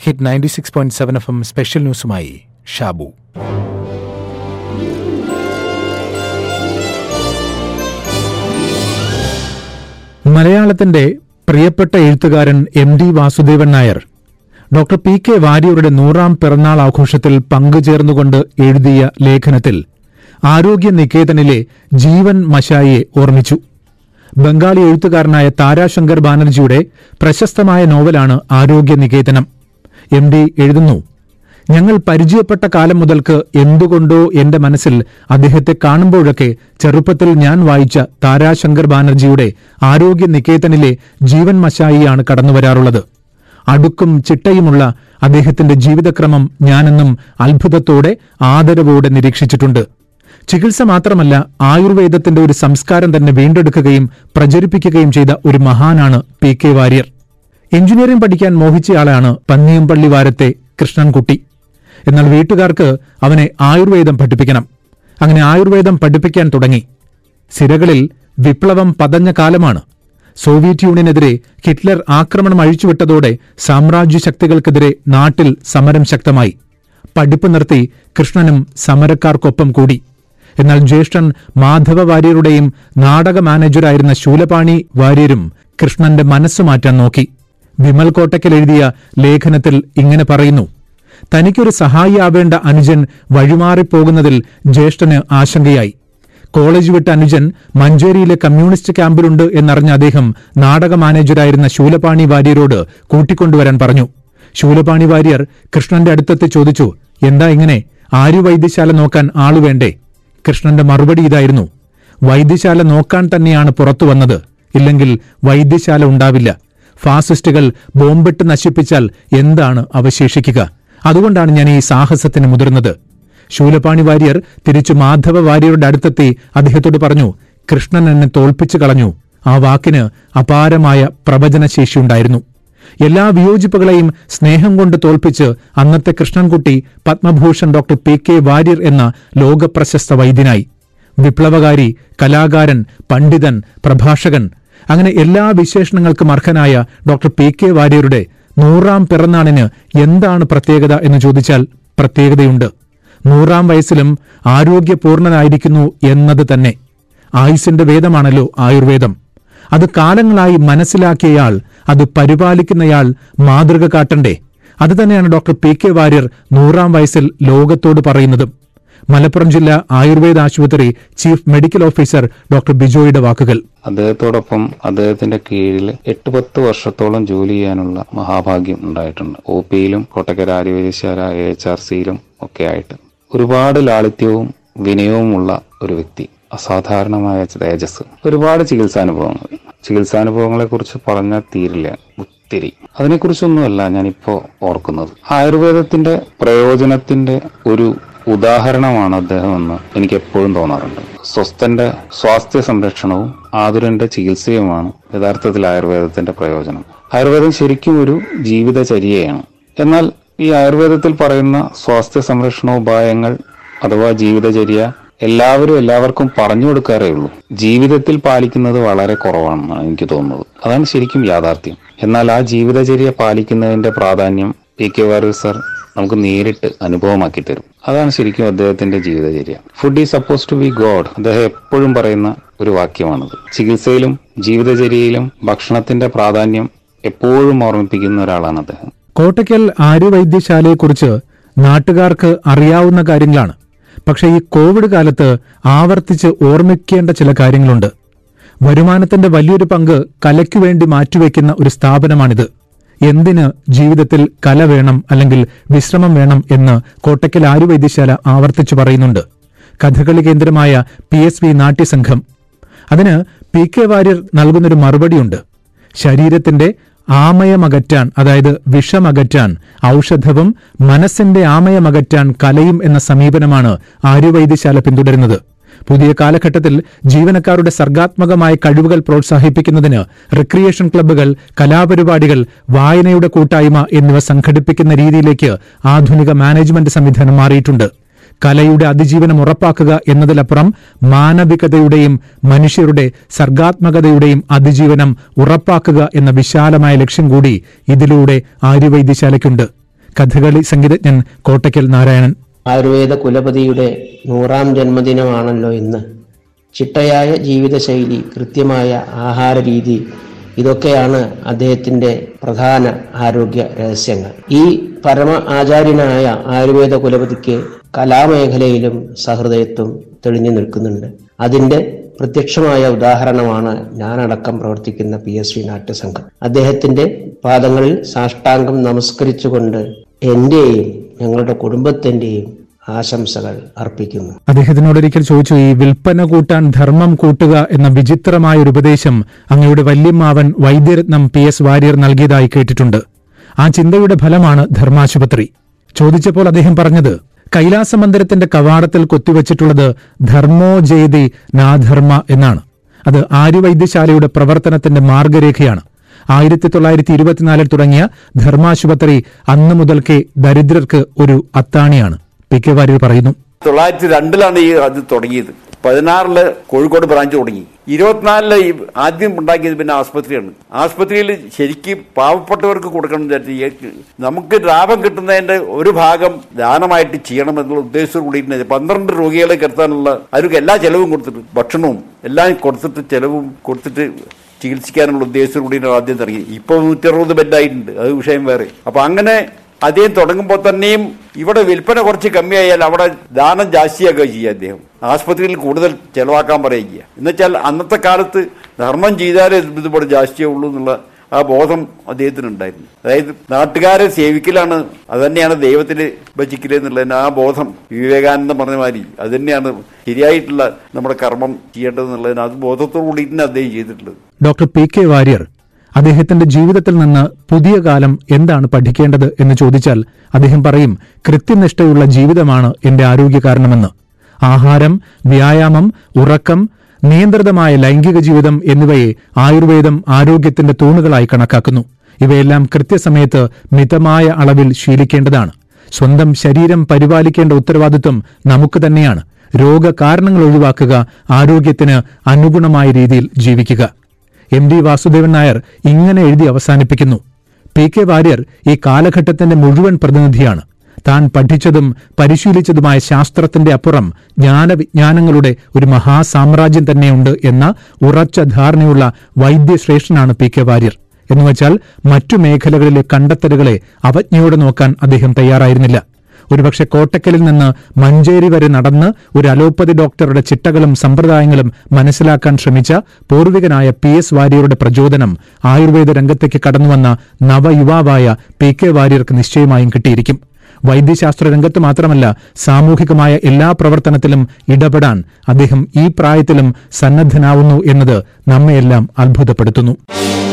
hit ninety six point seven F M special ന്യൂസുമായി ഷാബു മലയാളത്തിന്റെ പ്രിയപ്പെട്ട എഴുത്തുകാരൻ M D Vasudevan Nair doctor P K വാര്യരുടെ നൂറാം പിറന്നാൾ ആഘോഷത്തിൽ പങ്കുചേർന്നുകൊണ്ട് എഴുതിയ ലേഖനത്തിൽ ആരോഗ്യ നികേതനിലെ ജീവൻ മഷായിയെ ഓർമ്മിച്ചു ബംഗാളി എഴുത്തുകാരനായ താരാശങ്കർ ബാനർജിയുടെ പ്രശസ്തമായ നോവലാണ് ആരോഗ്യ നികേതനം എം ഡി എഴുതുന്നു ഞങ്ങൾ പരിചയപ്പെട്ട കാലം മുതൽക്ക് എന്തുകൊണ്ടോ എന്റെ മനസ്സിൽ അദ്ദേഹത്തെ കാണുമ്പോഴൊക്കെ ചെറുപ്പത്തിൽ ഞാൻ വായിച്ച താരാശങ്കർ ബാനർജിയുടെ ആരോഗ്യ നികേതനിലെ ജീവൻ മശായിയാണ് കടന്നുവരാറുള്ളത് അടുക്കും ചിട്ടയുമുള്ള അദ്ദേഹത്തിന്റെ ജീവിതക്രമം ഞാനെന്നും അത്ഭുതത്തോടെ ആദരവോടെ നിരീക്ഷിച്ചിട്ടുണ്ട് ചികിത്സ മാത്രമല്ല ആയുർവേദത്തിന്റെ ഒരു സംസ്കാരം തന്നെ വീണ്ടെടുക്കുകയും പ്രചരിപ്പിക്കുകയും ചെയ്ത ഒരു മഹാനാണ് പി കെ വാര്യർ എഞ്ചിനീയറിംഗ് പഠിക്കാൻ മോഹിച്ചയാളാണ് പന്നിയമ്പള്ളി വാരത്തെ കൃഷ്ണൻകുട്ടി എന്നാൽ വീട്ടുകാർക്ക് അവനെ ആയുർവേദം പഠിപ്പിക്കണം അങ്ങനെ ആയുർവേദം പഠിപ്പിക്കാൻ തുടങ്ങി സിരകളിൽ വിപ്ലവം പതഞ്ഞ കാലമാണ് സോവിയറ്റ് യൂണിയനെതിരെ ഹിറ്റ്ലർ ആക്രമണം അഴിച്ചുവിട്ടതോടെ സാമ്രാജ്യ ശക്തികൾക്കെതിരെ നാട്ടിൽ സമരം ശക്തമായി പഠിപ്പ് നിർത്തി കൃഷ്ണനും സമരക്കാർക്കൊപ്പം കൂടി എന്നാൽ ജ്യേഷ്ഠൻ മാധവ വാര്യരുടെയും നാടക മാനേജറായിരുന്ന ശൂലപാണി വാര്യരും കൃഷ്ണന്റെ മനസ്സു മാറ്റാൻ നോക്കി വിമൽ കോട്ടയ്ക്കൽ എഴുതിയ ലേഖനത്തിൽ ഇങ്ങനെ പറയുന്നു തനിക്കൊരു സഹായിയാവേണ്ട അനുജൻ വഴിമാറിപ്പോകുന്നതിൽ ജ്യേഷ്ഠന് ആശങ്കയായി കോളേജ് വിട്ട അനുജൻ മഞ്ചേരിയിലെ കമ്മ്യൂണിസ്റ്റ് ക്യാമ്പിലുണ്ട് എന്നറിഞ്ഞ അദ്ദേഹം നാടക മാനേജരായിരുന്ന ശൂലപാണി വാര്യരോട് കൂട്ടിക്കൊണ്ടുവരാൻ പറഞ്ഞു ശൂലപാണി വാര്യർ കൃഷ്ണന്റെ അടുത്തെത്തി ചോദിച്ചു എന്താ ഇങ്ങനെ ആര്യ വൈദ്യശാല നോക്കാൻ ആളു വേണ്ടേ കൃഷ്ണന്റെ മറുപടി ഇതായിരുന്നു വൈദ്യശാല നോക്കാൻ തന്നെയാണ് പുറത്തു വന്നത് ഇല്ലെങ്കിൽ വൈദ്യശാല ഉണ്ടാവില്ല ഫാസിസ്റ്റുകൾ ബോംബിട്ട് നശിപ്പിച്ചാൽ എന്താണ് അവശേഷിക്കുക അതുകൊണ്ടാണ് ഞാൻ ഈ സാഹസത്തിന് മുതിർന്നത് ശൂലപാണി വാര്യർ തിരിച്ചു മാധവ വാര്യരുടെ അടുത്തെത്തി അദ്ദേഹത്തോട് പറഞ്ഞു കൃഷ്ണൻ എന്നെ തോൽപ്പിച്ചു കളഞ്ഞു ആ വാക്കിന് അപാരമായ പ്രവചനശേഷിയുണ്ടായിരുന്നു എല്ലാ വിയോജിപ്പുകളെയും സ്നേഹം കൊണ്ട് തോൽപ്പിച്ച് അന്നത്തെ Krishnankutty Padma Bhushan doctor P K Warrier എന്ന ലോകപ്രശസ്ത വൈദ്യനായി വിപ്ലവകാരി കലാകാരൻ പണ്ഡിതൻ പ്രഭാഷകൻ അങ്ങനെ എല്ലാ വിശേഷണങ്ങൾക്കും അർഹനായ ഡോക്ടർ പി കെ വാര്യരുടെ നൂറാം പിറന്നാളിന് എന്താണ് പ്രത്യേകത എന്ന് ചോദിച്ചാൽ പ്രത്യേകതയുണ്ട് നൂറാം വയസ്സിലും ആരോഗ്യപൂർണനായിരിക്കുന്നു എന്നത് തന്നെ ആയുസിന്റെ വേദമാണല്ലോ ആയുർവേദം അത് കാലങ്ങളായി മനസ്സിലാക്കിയയാൾ അത് പരിപാലിക്കുന്നയാൾ മാതൃക കാട്ടണ്ടേ അത് തന്നെയാണ് ഡോക്ടർ പി കെ വാര്യർ നൂറാം വയസ്സിൽ ലോകത്തോട് പറയുന്നതും മലപ്പുറം ജില്ലാ ആയുർവേദ ആശുപത്രി ചീഫ് മെഡിക്കൽ ഓഫീസർ ഡോക്ടർ ബിജോയുടെ വാക്കുകൾ അദ്ദേഹത്തോടൊപ്പം അദ്ദേഹത്തിന്റെ കീഴിൽ എട്ട് പത്ത് വർഷത്തോളം ജോലി ചെയ്യാനുള്ള മഹാഭാഗ്യം ഉണ്ടായിട്ടുണ്ട് ഒ പിയിലും Kottakkara Arya Vaidya Sala A H R സിയിലും ഒക്കെ ആയിട്ട് ഒരുപാട് ലാളിത്യവും വിനയവുമുള്ള ഒരു വ്യക്തി അസാധാരണമായ തേജസ് ഒരുപാട് ചികിത്സാനുഭവങ്ങൾ ചികിത്സാനുഭവങ്ങളെ കുറിച്ച് പറഞ്ഞാൽ തീരില്ല ഒത്തിരി അതിനെക്കുറിച്ചൊന്നുമല്ല ഞാനിപ്പോ ഓർക്കുന്നത് ആയുർവേദത്തിന്റെ പ്രയോജനത്തിന്റെ ഒരു ഉദാഹരണമാണ് അദ്ദേഹം എന്ന് എനിക്ക് എപ്പോഴും തോന്നാറുണ്ട് സ്വസ്ഥന്റെ സ്വാസ്ഥ്യ സംരക്ഷണവും ആതുരന്റെ ചികിത്സയുമാണ് യഥാർത്ഥത്തിൽ ആയുർവേദത്തിന്റെ പ്രയോജനം ആയുർവേദം ശരിക്കും ഒരു ജീവിതചര്യയാണ് എന്നാൽ ഈ ആയുർവേദത്തിൽ പറയുന്ന സ്വാസ്ഥ്യ സംരക്ഷണ ഉപായങ്ങൾ അഥവാ ജീവിതചര്യ എല്ലാവരും എല്ലാവർക്കും പറഞ്ഞു കൊടുക്കാറേ ഉള്ളൂ ജീവിതത്തിൽ പാലിക്കുന്നത് വളരെ കുറവാണെന്നാണ് എനിക്ക് തോന്നുന്നത് അതാണ് ശരിക്കും യാഥാർത്ഥ്യം എന്നാൽ ആ ജീവിതചര്യ പാലിക്കുന്നതിന്റെ പ്രാധാന്യം പി കെ വാര്യർ സർ നമുക്ക് നേരിട്ട് അനുഭവമാക്കി തരും അതാണ് ശരിക്കും അദ്ദേഹത്തിന്റെ ജീവിതചര്യ food is suppose to be God അദ്ദേഹം എപ്പോഴും പറയുന്ന ഒരു വാക്യമാണത് ചികിത്സയിലും ജീവിതചര്യയിലും ഭക്ഷണത്തിന്റെ പ്രാധാന്യം എപ്പോഴും ഓർമ്മിപ്പിക്കുന്ന ഒരാളാണ് അദ്ദേഹം കോട്ടയ്ക്കൽ ആര്യവൈദ്യശാലയെക്കുറിച്ച് നാട്ടുകാർക്ക് അറിയാവുന്ന കാര്യങ്ങളാണ് പക്ഷേ ഈ കോവിഡ് കാലത്ത് ആവർത്തിച്ച് ഓർമ്മിക്കേണ്ട ചില കാര്യങ്ങളുണ്ട് വരുമാനത്തിന്റെ വലിയൊരു പങ്ക് കലയ്ക്കു വേണ്ടി മാറ്റിവെക്കുന്ന ഒരു സ്ഥാപനമാണിത് എന്തിന് ജീവിതത്തിൽ കല വേണം അല്ലെങ്കിൽ വിശ്രമം വേണം എന്ന് കോട്ടയ്ക്കൽ ആര്യവൈദ്യശാല ആവർത്തിച്ചു പറയുന്നുണ്ട് കഥകളി കേന്ദ്രമായ പി എസ് വി നാട്യസംഘം അതിന് പി കെ വാര്യർ നൽകുന്നൊരു മറുപടിയുണ്ട് ശരീരത്തിന്റെ ആമയമകറ്റാൻ അതായത് വിഷമകറ്റാൻ ഔഷധവും മനസ്സിന്റെ ആമയമകറ്റാൻ കലയും എന്ന സമീപനമാണ് ആര്യവൈദ്യശാല പിന്തുടരുന്നത് പുതിയ കാലഘട്ടത്തിൽ ജീവനക്കാരുടെ സർഗാത്മകമായ കഴിവുകൾ പ്രോത്സാഹിപ്പിക്കുന്നതിന് റിക്രിയേഷൻ ക്ലബ്ബുകൾ കലാപരിപാടികൾ വായനയുടെ കൂട്ടായ്മ എന്നിവ സംഘടിപ്പിക്കുന്ന രീതിയിലേക്ക് ആധുനിക മാനേജ്മെന്റ് സംവിധാനം മാറിയിട്ടുണ്ട് കലയുടെ അതിജീവനം ഉറപ്പാക്കുക എന്നതിലപ്പുറം മാനവികതയുടെയും മനുഷ്യരുടെ സർഗാത്മകതയുടെയും അതിജീവനം ഉറപ്പാക്കുക എന്ന വിശാലമായ ലക്ഷ്യം കൂടി ഇതിലൂടെ ആര്യവൈദ്യശാലയ്ക്കുണ്ട് കഥകളി സംഗീതജ്ഞൻ കോട്ടയ്ക്കൽ നാരായണൻ ആയുർവേദ കുലപതിയുടെ നൂറാം ജന്മദിനമാണല്ലോ ഇന്ന് ചിട്ടയായ ജീവിതശൈലി കൃത്യമായ ആഹാര രീതി ഇതൊക്കെയാണ് അദ്ദേഹത്തിൻ്റെ പ്രധാന ആരോഗ്യ രഹസ്യങ്ങൾ ഈ പരമ ആചാര്യനായ ആയുർവേദ കുലപതിക്ക് കലാമേഖലയിലും സഹൃദയത്വം തെളിഞ്ഞു നിൽക്കുന്നുണ്ട് അതിൻ്റെ പ്രത്യക്ഷമായ ഉദാഹരണമാണ് ഞാനടക്കം പ്രവർത്തിക്കുന്ന പി എസ് വി നാട്യസംഘം അദ്ദേഹത്തിന്റെ പാദങ്ങളിൽ സാഷ്ടാംഗം നമസ്കരിച്ചുകൊണ്ട് എന്റെയും ഞങ്ങളുടെ കുടുംബത്തിന്റെയും ആശംസകൾ അർപ്പിക്കുന്നു അദ്ദേഹത്തിനോടൊരിക്കൽ ചോദിച്ചു ഈ വിൽപ്പന കൂട്ടാൻ ധർമ്മം കൂട്ടുക എന്ന വിചിത്രമായ ഒരു ഉപദേശം അങ്ങയുടെ വല്യമ്മാവൻ വൈദ്യരത്നം പി എസ് വാര്യർ നൽകിയതായി കേട്ടിട്ടുണ്ട് ആ ചിന്തയുടെ ഫലമാണ് ധർമാശുപത്രി ചോദിച്ചപ്പോൾ അദ്ദേഹം പറഞ്ഞത് കൈലാസ മന്ദിരത്തിന്റെ കവാടത്തിൽ കൊത്തിവച്ചിട്ടുള്ളത് ധർമ്മോ ജയതി നാധർമ്മ എന്നാണ് അത് ആര്യവൈദ്യശാലയുടെ പ്രവർത്തനത്തിന്റെ മാർഗരേഖയാണ് ആയിരത്തി തൊള്ളായിരത്തി ഇരുപത്തിനാലിൽ തുടങ്ങിയ ധർമാശുപത്രി അന്നു മുതൽക്കേ ദരിദ്രർക്ക് ഒരു അത്താണിയാണ് പി കെ വാര്യർ പറയുന്നു തൊള്ളായിരത്തി രണ്ടിലാണ് ഈ അത് തുടങ്ങിയത് പതിനാറില് കോഴിക്കോട് ബ്രാഞ്ച് തുടങ്ങി ഇരുപത്തിനാലില് ഈ ആദ്യം ഉണ്ടാക്കിയത് പിന്നെ ആസ്പത്രിയാണ് ആസ്പത്രിയിൽ ശരിക്കും പാവപ്പെട്ടവർക്ക് കൊടുക്കണം എന്ന് വിചാരിച്ച് ഈ നമുക്ക് ലാഭം കിട്ടുന്നതിന്റെ ഒരു ഭാഗം ദാനമായിട്ട് ചെയ്യണം എന്നുള്ള ഉദ്ദേശത്തോട് കൂടി പന്ത്രണ്ട് രോഗികളെ കിടത്താനുള്ള അവർക്ക് എല്ലാ ചെലവും കൊടുത്തിട്ട് ഭക്ഷണവും എല്ലാം കൊടുത്തിട്ട് ചെലവും കൊടുത്തിട്ട് ചികിത്സിക്കാനുള്ള ഉദ്ദേശത്തോട് കൂടിയാണ് ആദ്യം തുടങ്ങി ഇപ്പോൾ നൂറ്ററുപത് ബെഡായിട്ടുണ്ട് അത് വിഷയം വേറെ അപ്പൊ അങ്ങനെ അദ്ദേഹം തുടങ്ങുമ്പോൾ തന്നെയും ഇവിടെ വിൽപ്പന കുറച്ച് കമ്മിയായാൽ അവിടെ ദാനം ജാസ്തിയാക്കുക ചെയ്യുക അദ്ദേഹം ആസ്പത്രിയിൽ കൂടുതൽ ചെലവാക്കാൻ പറയുക എന്നുവെച്ചാൽ അന്നത്തെ കാലത്ത് ധർമ്മം ചെയ്താലേ ഇതുപോലെ ജാസ്തിയാവുള്ളൂ എന്നുള്ള ആ ബോധം അദ്ദേഹത്തിനുണ്ടായിരുന്നു അതായത് നാട്ടുകാരെ സേവിക്കലാണ് അത് തന്നെയാണ് ദൈവത്തിന് ഭജിക്കല് എന്നുള്ളതിന് ആ ബോധം വിവേകാനന്ദം പറഞ്ഞ മാതിരി അത് തന്നെയാണ് ശരിയായിട്ടുള്ള നമ്മുടെ കർമ്മം ചെയ്യേണ്ടതെന്നുള്ളതിന് അത് ബോധത്തോടു കൂടി തന്നെ അദ്ദേഹം ചെയ്തിട്ടുള്ളത് ഡോക്ടർ പി കെ വാര്യർ അദ്ദേഹത്തിന്റെ ജീവിതത്തിൽ നിന്ന് പുതിയ കാലം എന്താണ് പഠിക്കേണ്ടത് എന്ന് ചോദിച്ചാൽ അദ്ദേഹം പറയും കൃത്യനിഷ്ഠയുള്ള ജീവിതമാണ് എന്റെ ആരോഗ്യ കാരണമെന്ന് ആഹാരം വ്യായാമം ഉറക്കം നിയന്ത്രിതമായ ലൈംഗിക ജീവിതം എന്നിവയെ ആയുർവേദം ആരോഗ്യത്തിന്റെ തൂണുകളായി കണക്കാക്കുന്നു ഇവയെല്ലാം കൃത്യസമയത്ത് മിതമായ അളവിൽ ശീലിക്കേണ്ടതാണ് സ്വന്തം ശരീരം പരിപാലിക്കേണ്ട ഉത്തരവാദിത്വം നമുക്ക് തന്നെയാണ് രോഗകാരണങ്ങൾ ഒഴിവാക്കുക ആരോഗ്യത്തിന് അനുഗുണമായ രീതിയിൽ ജീവിക്കുക എം ഡി വാസുദേവൻ നായർ ഇങ്ങനെ എഴുതി അവസാനിപ്പിക്കുന്നു പി കെ വാര്യർ ഈ കാലഘട്ടത്തിന്റെ മുഴുവൻ പ്രതിനിധിയാണ് താൻ പഠിച്ചതും പരിശീലിച്ചതുമായ ശാസ്ത്രത്തിന്റെ അപ്പുറം ജ്ഞാനവിജ്ഞാനങ്ങളുടെ ഒരു മഹാസാമ്രാജ്യം തന്നെയുണ്ട് എന്ന ഉറച്ച ധാരണയുള്ള വൈദ്യശ്രേഷ്ഠനാണ് പി കെ വാര്യർ എന്നുവച്ചാൽ മറ്റു മേഖലകളിലെ കണ്ടെത്തലുകളെ അവജ്ഞയോടെ നോക്കാൻ അദ്ദേഹം തയ്യാറായിരുന്നില്ല ഒരുപക്ഷെ കോട്ടക്കലിൽ നിന്ന് മഞ്ചേരി വരെ നടന്ന് ഒരു അലോപ്പതി ഡോക്ടറുടെ ചിട്ടകളും സമ്പ്രദായങ്ങളും മനസ്സിലാക്കാൻ ശ്രമിച്ച പൂർവികനായ പി എസ് വാര്യരുടെ പ്രചോദനം ആയുർവേദ രംഗത്തേക്ക് കടന്നുവന്ന നവയുവാവായ പി കെ വാര്യർക്ക് നിശ്ചയമായും കിട്ടിയിരിക്കും വൈദ്യശാസ്ത്ര രംഗത്ത് മാത്രമല്ല സാമൂഹികമായ എല്ലാ പ്രവർത്തനത്തിലും ഇടപെടാൻ അദ്ദേഹം ഈ പ്രായത്തിലും സന്നദ്ധനാവുന്നു എന്നത് നമ്മയെല്ലാം അത്ഭുതപ്പെടുത്തുന്നു